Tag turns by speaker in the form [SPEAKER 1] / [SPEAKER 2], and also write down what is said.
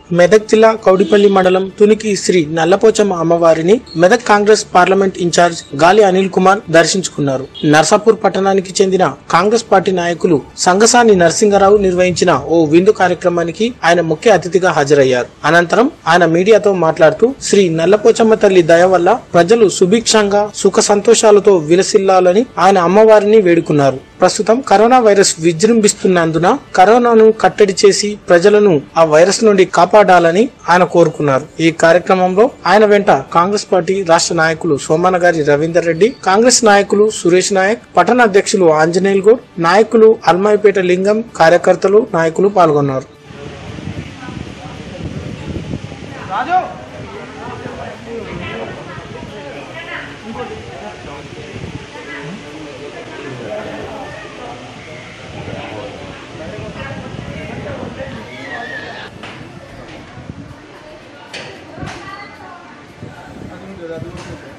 [SPEAKER 1] మెదక్ జిల్లా కౌడిపల్లి మండలం తునికి శ్రీ నల్లపోచమ్మ అమ్మవారిని మెదక్ కాంగ్రెస్ పార్లమెంట్ ఇన్ఛార్జ్ గాలి అనిల్ కుమార్ దర్శించుకున్నారు నర్సాపూర్ పట్టణానికి చెందిన కాంగ్రెస్ పార్టీ నాయకులు సంగసాని నరసింగరావు నిర్వహించిన ఓ విందు కార్యక్రమానికి ఆయన ముఖ్య అతిథిగా హాజరయ్యారు అనంతరం ఆయన మీడియాతో మాట్లాడుతూ శ్రీ నల్లపోచమ్మ తల్లి దయ వల్ల ప్రజలు సుభిక్షంగా సుఖ సంతోషాలతో విలసిల్లాలని ఆయన అమ్మవారిని వేడుకున్నారు ప్రస్తుతం కరోనా వైరస్ విజృంభిస్తున్నందున కరోనాను కట్టడి చేసి ప్రజలను ఆ వైరస్ నుండి కాపాడాలని ఆయన కోరుకున్నారు ఈ కార్యక్రమంలో ఆయన వెంట కాంగ్రెస్ పార్టీ రాష్ట్ర నాయకులు సోమన్న గారి రవీందర్ రెడ్డి కాంగ్రెస్ నాయకులు సురేష్ నాయక్ పట్టణ అధ్యక్షులు ఆంజనేయుల్ గౌడ్ నాయకులు అల్మాయిపేట లింగం కార్యకర్తలు నాయకులు పాల్గొన్నారు
[SPEAKER 2] అది ఉంటుంది అది ఉంటుంది